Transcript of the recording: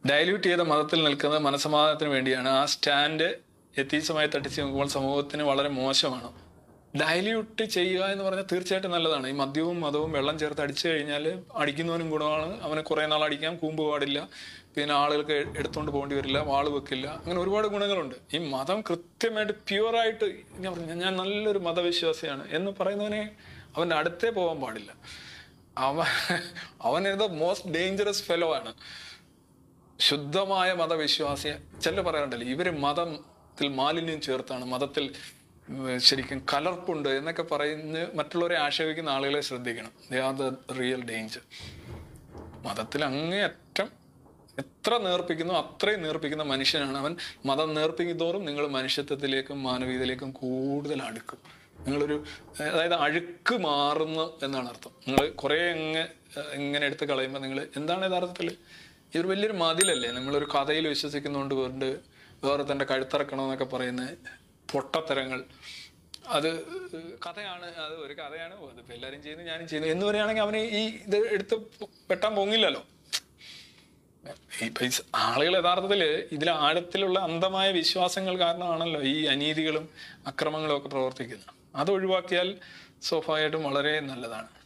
dilute ചെയ്ത മതത്തിൽ നിൽക്കുന്നത് മനസമാധാനത്തിന് വേണ്ടിയാണ് ആ സ്റ്റാൻഡ് എത്തീസമായി തട്ടിച്ച് നോക്കുമ്പോൾ സമൂഹത്തിന് വളരെ മോശമാണ് ഡയല്യൂട്ട് ചെയ്യുക എന്ന് പറഞ്ഞാൽ തീർച്ചയായിട്ടും നല്ലതാണ് ഈ മദ്യവും മതവും വെള്ളം ചേർത്ത് അടിച്ചു കഴിഞ്ഞാൽ അടിക്കുന്നവനും ഗുണമാണ് അവന് കുറേ നാൾ അടിക്കാം കൂമ്പ് പാടില്ല പിന്നെ ആളുകൾക്ക് എ- എടുത്തുകൊണ്ട് പോകേണ്ടി വരില്ല വാള് വെക്കില്ല അങ്ങനെ ഒരുപാട് ഗുണങ്ങളുണ്ട് ഈ മതം കൃത്യമായിട്ട് പ്യുവറായിട്ട് ഞാൻ പറഞ്ഞു ഞാൻ നല്ലൊരു മതവിശ്വാസിയാണ് എന്ന് പറയുന്നവനെ അവൻ്റെ അടുത്തേ പോകാൻ പാടില്ല അവൻ അവൻ ഇത് മോസ്റ്റ് ഡേഞ്ചറസ് ഫെലോ ആണ് ശുദ്ധമായ മതവിശ്വാസി ചില പറയാറുണ്ടല്ലോ ഇവര് മതത്തിൽ മാലിന്യം ചേർത്താണ് മതത്തിൽ ഉം, ശരിക്കും കലർപ്പുണ്ട് എന്നൊക്കെ പറയുന്ന മറ്റുള്ളവരെ ആക്ഷേപിക്കുന്ന ആളുകളെ ശ്രദ്ധിക്കണം they are the real danger മതത്തിൽ അങ്ങേയറ്റം എത്ര നേർപ്പിക്കുന്നു അത്രയും നേർപ്പിക്കുന്ന മനുഷ്യനാണ് അവൻ മതം നേർപ്പിക്കും തോറും നിങ്ങൾ മനുഷ്യത്വത്തിലേക്കും മാനവീയതയിലേക്കും കൂടുതൽ അടുക്കും നിങ്ങളൊരു അതായത് അഴുക്ക് മാറുന്നു എന്നാണ് അർത്ഥം നിങ്ങൾ കുറേ അങ്ങ് ഇങ്ങനെ എടുത്ത് കളയുമ്പോൾ നിങ്ങൾ എന്താണ് യഥാർത്ഥത്തിൽ ഇതൊരു വലിയൊരു മതിലല്ലേ നമ്മളൊരു കഥയിൽ വിശ്വസിക്കുന്നതുകൊണ്ട് കൊണ്ട് വേറെ തൻ്റെ കഴുത്തിറക്കണമെന്നൊക്കെ പറയുന്ന പൊട്ടത്തരങ്ങൾ അത് കഥയാണ് അത് ഒരു കഥയാണ് അതിപ്പോ എല്ലാവരും ചെയ്യുന്നു ഞാനും ചെയ്യുന്നു എന്ന് പറയുകയാണെങ്കിൽ അവന് ഈ ഇത് എടുത്ത് വെട്ടാൻ പൊങ്ങില്ലല്ലോ ഇപ്പൊ ഈ ആളുകൾ യഥാർത്ഥത്തില് ഇതിൽ ആഴത്തിലുള്ള അന്ധമായ വിശ്വാസങ്ങൾ കാരണമാണല്ലോ ഈ അനീതികളും അക്രമങ്ങളും ഒക്കെ പ്രവർത്തിക്കുന്നത് അത് ഒഴിവാക്കിയാൽ സ്വാഭാവികമായിട്ടും വളരെ നല്ലതാണ്